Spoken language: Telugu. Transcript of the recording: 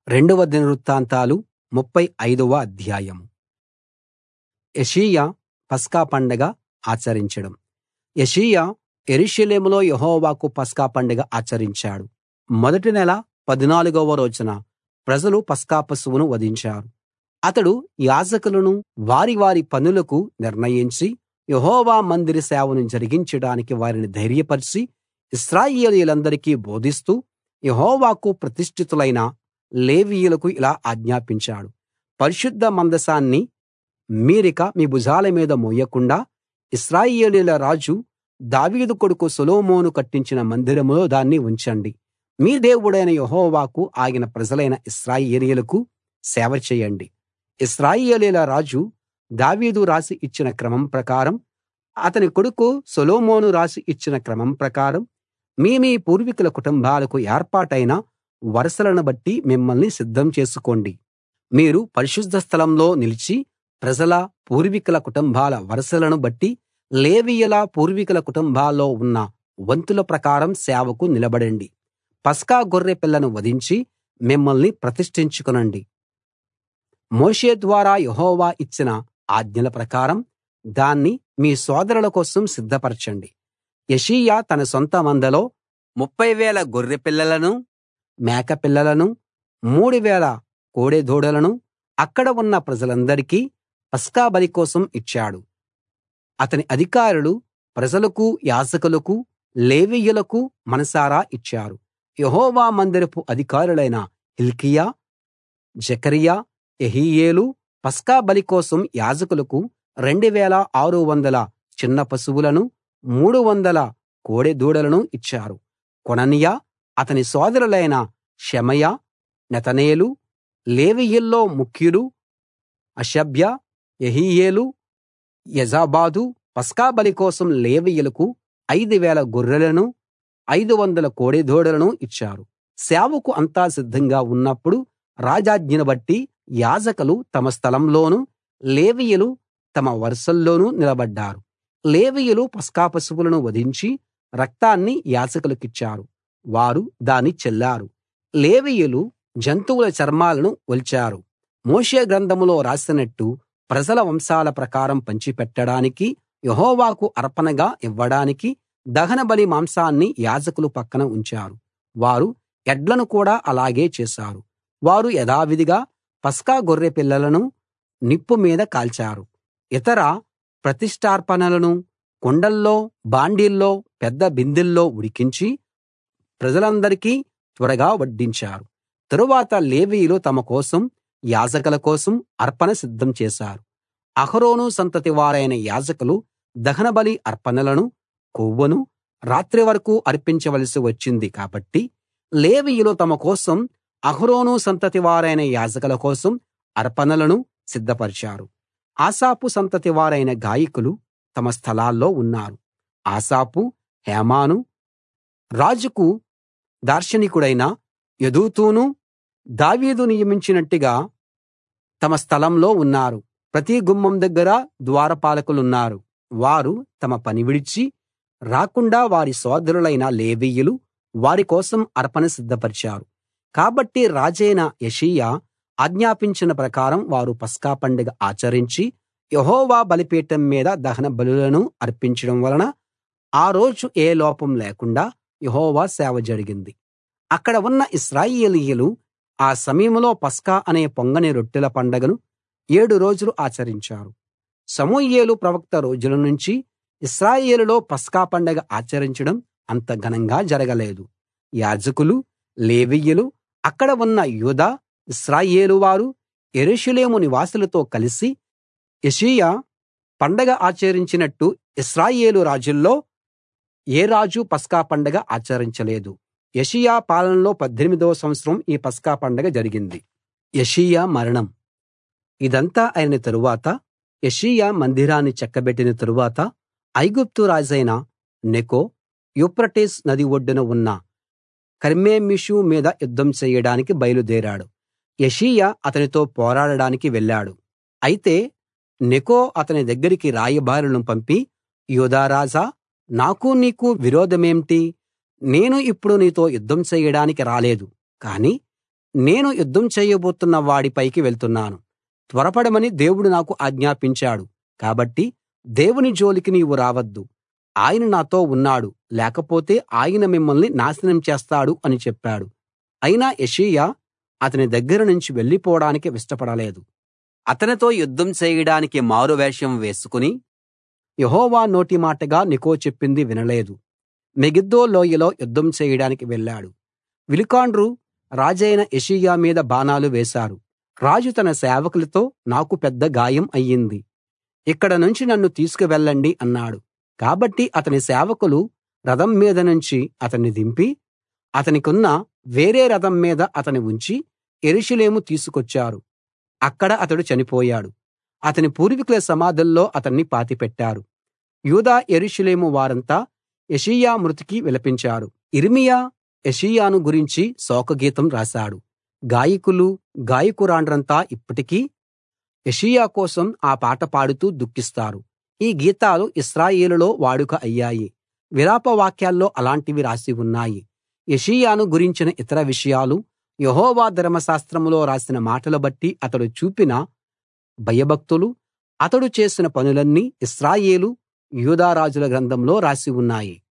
రెండవ దినవృత్తాంతాలు ముప్ఫై ఐదవ అధ్యాయం యోషీయా పస్కా పండగ ఆచరించడం యోషీయా యెరూషలేములో యెహోవాకు పస్కా పండగ ఆచరించాడు మొదటి నెల పదునాలుగవ రోజున ప్రజలు పస్కా పశువును వధించారు అతడు యాజకులను వారి వారి పనులకు నిర్ణయించి యెహోవా మందిర సేవను జరిగించడానికి వారిని ధైర్యపరచి ఇశ్రాయేలీయులందరికీ బోధిస్తూ యెహోవాకు ప్రతిష్ఠితులైన లేవీయులకు ఇలా ఆజ్ఞాపించాడు పరిశుద్ధ మందసాన్ని మీరిక మీ భుజాల మీద మోయకుండా ఇశ్రాయేలీయుల రాజు దావీదు కొడుకు సొలొమోను కట్టించిన మందిరంలో దాన్ని ఉంచండి మీ దేవుడైన యెహోవాకు ఆయన ప్రజలైన ఇశ్రాయేలీయులకు సేవ చేయండి ఇశ్రాయేలీయుల రాజు దావీదు రాసి ఇచ్చిన క్రమం ప్రకారం అతని కొడుకు సొలొమోను రాసి ఇచ్చిన క్రమం ప్రకారం మీ మీ పూర్వీకుల కుటుంబాలకు ఏర్పాటైన వరుసలను బట్టి మిమ్మల్ని సిద్ధం చేసుకోండి మీరు పరిశుద్ధ స్థలంలో నిలిచి ప్రజల పూర్వీకుల కుటుంబాల వరుసలను బట్టి లేవీయుల పూర్వీకుల కుటుంబాల్లో ఉన్న వంతుల ప్రకారం సేవకు నిలబడండి పస్కా గొర్రె పిల్లను వధించి మిమ్మల్ని ప్రతిష్ఠించుకొనండి మోషే ద్వారా యెహోవా ఇచ్చిన ఆజ్ఞల ప్రకారం దాన్ని మీ సోదరుల కోసం సిద్ధపరచండి యోషీయా తన సొంత మందలో ముప్ఫై వేల గొర్రె పిల్లలను మేక పిల్లలను మూడు వేల కోడెదూడలను అక్కడ ఉన్న ప్రజలందరికీ పస్కా బలి కోసం ఇచ్చాడు అతని అధికారులు ప్రజలకు యాజకులకు లేవీయులకు మనసారా ఇచ్చారు యెహోవా మందిరపు అధికారులైన హిల్కీయా జెకర్యా యెహీయేలు పస్కా బలి కోసం యాజకులకు రెండు వేల ఆరు వందల చిన్న పశువులను మూడు వందల కోడెదూడలను ఇచ్చారు కొనన్యా అతని సోదరులైన షెమయా నెతనేలు లేవీయుల్లో ముఖ్యులు హషబ్యా యెహీయేలు యజాబాదు పస్కా బలి కోసం లేవీయులకు ఐదు వేల గొర్రెలను ఐదు వందల కోడెదూడలను ఇచ్చారు సేవకు అంతా సిద్ధంగా ఉన్నప్పుడు రాజాజ్ఞను బట్టి యాజకులు తమ స్థలంలోనూ లేవీయులు తమ వరుసల్లోనూ నిలబడ్డారు లేవీయులు పస్కా పశువులను వధించి రక్తాన్ని యాజకులకిచ్చారు వారు దాన్ని చెల్లారు లేవీయులు జంతువుల చర్మాలను ఒల్చారు మోషే గ్రంథంలో రాసినట్టు ప్రజల వంశాల ప్రకారం పంచిపెట్టడానికి యెహోవాకు అర్పణగా ఇవ్వడానికి దహనబలి మాంసాన్ని యాజకులు పక్కన ఉంచారు వారు ఎడ్లను కూడా అలాగే చేశారు వారు యథావిధిగా పస్కా గొర్రె పిల్లలను నిప్పు మీద కాల్చారు ఇతర ప్రతిష్ఠార్పణలను కుండల్లో బాండీల్లో పెద్ద బిందెల్లో ఉడికించి ప్రజలందరికీ త్వరగా వడ్డించారు తరువాత లేవీయులు తమ కోసం యాజకుల కోసం అర్పణ సిద్ధం చేశారు అహరోను సంతతి వారైన యాజకులు దహనబలి అర్పణలను కొవ్వును రాత్రి వరకు అర్పించవలసి వచ్చింది కాబట్టి లేవీయులు తమ కోసం అహరోను సంతతి వారైన యాజకుల కోసం అర్పణలను సిద్ధపరిచారు ఆసాపు సంతతి వారైన గాయకులు తమ స్థలాల్లో ఉన్నారు ఆసాపు హేమాను రాజుకు దార్శనికుడైన యెదూతూను దావీదు నియమించినట్టుగా తమ స్థలంలో ఉన్నారు ప్రతి గుమ్మం దగ్గర ద్వారపాలకులున్నారు వారు తమ పని విడిచి రాకుండా వారి సోదరులైన లేవీయులు వారి కోసం అర్పణ సిద్ధపరిచారు కాబట్టి రాజైన యోషీయా ఆజ్ఞాపించిన ప్రకారం వారు పస్కా పండగ ఆచరించి యెహోవా బలిపీఠం మీద దహన బలులను అర్పించడం వలన ఆ రోజు ఏ లోపం లేకుండా యెహోవా సేవ జరిగింది అక్కడ ఉన్న ఇశ్రాయేలీయులు ఆ సమయంలో పస్కా అనే పొంగని రొట్టెల పండగను ఏడు రోజులు ఆచరించారు సమూయేలు ప్రవక్త రోజుల నుంచి ఇశ్రాయేలులో పస్కా పండగ ఆచరించడం అంత ఘనంగా జరగలేదు యాజకులు లేవీయులు అక్కడ ఉన్న యూదా ఇశ్రాయేలు వారు యెరూషలేము నివాసులతో కలిసి యోషీయా పండగ ఆచరించినట్టు ఇశ్రాయేలు రాజుల్లో ఏ రాజు పస్కా పండగ ఆచరించలేదు యోషీయా పాలనలో పద్దెనిమిదవ సంవత్సరం ఈ పస్కా పండగ జరిగింది యోషీయా మరణం ఇదంతా అయిన తరువాత యోషీయా మందిరాన్ని చక్కబెట్టిన తరువాత ఐగుప్తు రాజైన నెకో యూఫ్రటీస్ నది ఒడ్డున ఉన్న కర్మెమీషు మీద యుద్ధం చెయ్యడానికి బయలుదేరాడు యోషీయా అతనితో పోరాడడానికి వెళ్ళాడు అయితే నెకో అతని దగ్గరికి రాయబారులను పంపి యూదా రాజా నాకు నీకు విరోధమేంటి నేను ఇప్పుడు నీతో యుద్ధం చెయ్యడానికి రాలేదు కానీ నేను యుద్ధం చేయబోతున్న వాడి పైకి వెళ్తున్నాను త్వరపడమని దేవుడు నాకు ఆజ్ఞాపించాడు కాబట్టి దేవుని జోలికి నీవు రావద్దు ఆయన నాతో ఉన్నాడు లేకపోతే ఆయన మిమ్మల్ని నాశనం చేస్తాడు అని చెప్పాడు అయినా యెషీయా అతని దగ్గర నుంచి వెళ్ళిపోవడానికి ఇష్టపడలేదు అతనితో యుద్ధం చేయడానికి మారువేషం వేసుకుని యెహోవా నోటి మాటగా నికో చెప్పింది వినలేదు మెగిద్దో లోయలో యుద్ధం చేయడానికి వెళ్ళాడు విలుకాండ్రు రాజైన యెషీయా మీద బాణాలు వేశారు రాజు తన సేవకులతో నాకు పెద్ద గాయం అయ్యింది ఇక్కడ నుంచి నన్ను తీసుకువెళ్ళండి అన్నాడు కాబట్టి అతని సేవకులు రథం మీద నుంచి అతన్ని దింపి అతనికున్న వేరే రథం మీద అతని ఉంచి యెరూషలేము తీసుకొచ్చారు అక్కడ అతడు చనిపోయాడు అతని పూర్వీకుల సమాధుల్లో అతన్ని పాతిపెట్టారు యూదా యెరూషలేము వారంతా యెషీయా మృతికి విలపించారు యిర్మీయా యెషీయాను గురించి శోకగీతం రాశాడు గాయకులు గాయకురాండ్రంతా ఇప్పటికీ యెషీయా కోసం ఆ పాట పాడుతూ దుఃఖిస్తారు ఈ గీతాలు ఇశ్రాయేలులో వాడుక అయ్యాయి విలాప వాక్యాల్లో అలాంటివి రాసి ఉన్నాయి యెషీయాను గురించిన ఇతర విషయాలు యెహోవా ధర్మశాస్త్రంలో రాసిన మాటలు బట్టి అతడు చూపిన భయభక్తులు అతడు చేసిన పనులన్నీ ఇశ్రాయేలు యూదా రాజుల గ్రంథంలో రాసి ఉన్నాయి